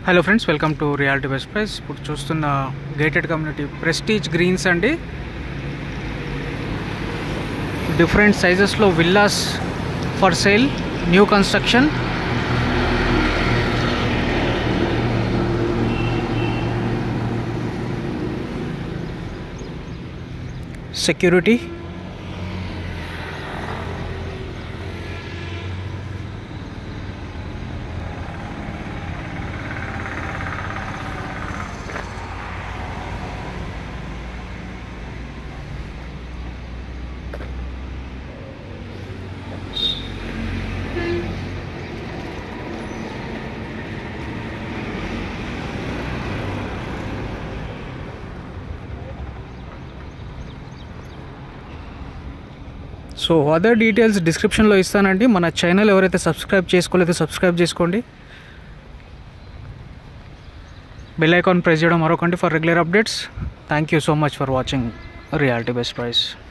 hello friends welcome to reality best price ఇప్పుడు చూస్తున్న gated community prestige greens అండి different సైజెస్లో villas for sale new construction security so other details డిస్క్రిప్షన్లో ఇస్తానండి మన ఛానల్ ఎవరైతే సబ్స్క్రైబ్ చేసుకోలేదో సబ్స్క్రైబ్ చేసుకోండి బెల్ ఐకాన్ ప్రెస్ చేయడం మరొకండి for regular updates thank you so much for watching reality best price